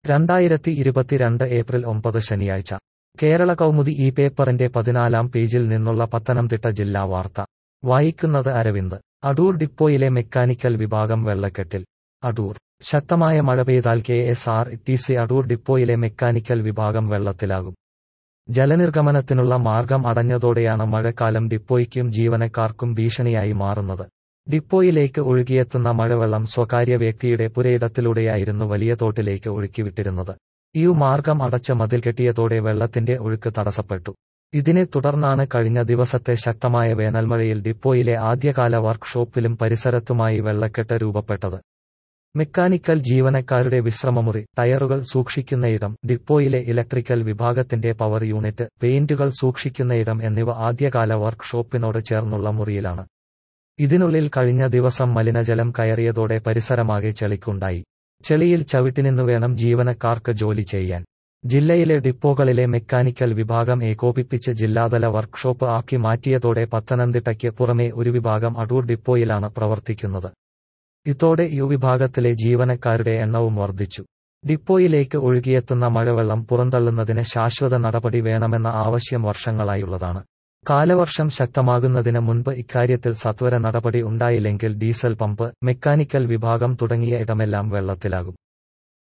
രണ്ടായിരത്തി ഇരുപത്തിരണ്ട് ഏപ്രിൽ ഒമ്പത് ശനിയാഴ്ച കേരള കൗമുദി ഈ പേപ്പറിന്റെ പതിനാലാം പേജിൽ നിന്നുള്ള പത്തനംതിട്ട ജില്ലാ വാർത്ത വായിക്കുന്നത് അരവിന്ദ് അടൂർ ഡിപ്പോയിലെ മെക്കാനിക്കൽ വിഭാഗം വെള്ളക്കെട്ടിൽ അടൂർ ശക്തമായ മഴ പെയ്താൽ K S R T C Adoor ഡിപ്പോയിലെ മെക്കാനിക്കൽ വിഭാഗം വെള്ളത്തിലാകും ജലനിർഗമനത്തിനുള്ള മാർഗം അടഞ്ഞതോടെയാണ് മഴക്കാലം ഡിപ്പോയ്ക്കും ജീവനക്കാർക്കും ഭീഷണിയായി മാറുന്നത് ഡിപ്പോയിലേക്ക് ഒഴുകിയെത്തുന്ന മഴവെള്ളം സ്വകാര്യ വ്യക്തിയുടെ പുരയിടത്തിലൂടെയായിരുന്നു വലിയ തോട്ടിലേക്ക് ഒഴുക്കിവിട്ടിരുന്നത് ഈ മാർഗം അടച്ച മതിൽ കെട്ടിയതോടെ വെള്ളത്തിന്റെ ഒഴുക്ക് തടസ്സപ്പെട്ടു ഇതിനെ തുടർന്നാണ് കഴിഞ്ഞ ദിവസത്തെ ശക്തമായ വേനൽമഴയിൽ ഡിപ്പോയിലെ ആദ്യകാല വർക്ക്ഷോപ്പിലും പരിസരത്തുമായി വെള്ളക്കെട്ട് രൂപപ്പെട്ടത് മെക്കാനിക്കൽ ജീവനക്കാരുടെ വിശ്രമമുറി ടയറുകൾ സൂക്ഷിക്കുന്നയിടം ഡിപ്പോയിലെ ഇലക്ട്രിക്കൽ വിഭാഗത്തിന്റെ പവർ യൂണിറ്റ് പെയിന്റുകൾ സൂക്ഷിക്കുന്നയിടം എന്നിവ ആദ്യകാല വർക്ക്ഷോപ്പിനോട് ചേർന്നുള്ള മുറിയിലാണ് ഇതിനുള്ളിൽ കഴിഞ്ഞ ദിവസം മലിനജലം കയറിയതോടെ പരിസരമാകെ ചെളിക്കുണ്ടായി ചെളിയിൽ ചവിട്ടിനിന്നു വേണം ജീവനക്കാർക്ക് ജോലി ചെയ്യാൻ ജില്ലയിലെ ഡിപ്പോകളിലെ മെക്കാനിക്കൽ വിഭാഗം ഏകോപിപ്പിച്ച് ജില്ലാതല വർക്ക്ഷോപ്പ് ആക്കി മാറ്റിയതോടെ പത്തനംതിട്ടയ്ക്ക് പുറമെ ഒരു വിഭാഗം അടൂർ ഡിപ്പോയിലാണ് പ്രവർത്തിക്കുന്നത് ഇതോടെ യു വിഭാഗത്തിലെ ജീവനക്കാരുടെ എണ്ണവും വർദ്ധിച്ചു ഡിപ്പോയിലേക്ക് ഒഴുകിയെത്തുന്ന മഴവെള്ളം പുറന്തള്ളുന്നതിന് ശാശ്വത നടപടി വേണമെന്ന ആവശ്യം വർഷങ്ങളായുള്ളതാണ് കാലവർഷം ശക്തമാകുന്നതിന് മുൻപ് ഇക്കാര്യത്തിൽ സത്വര നടപടി ഉണ്ടായില്ലെങ്കിൽ ഡീസൽ പമ്പ് മെക്കാനിക്കൽ വിഭാഗം തുടങ്ങിയ ഇടമെല്ലാം വെള്ളത്തിലാകും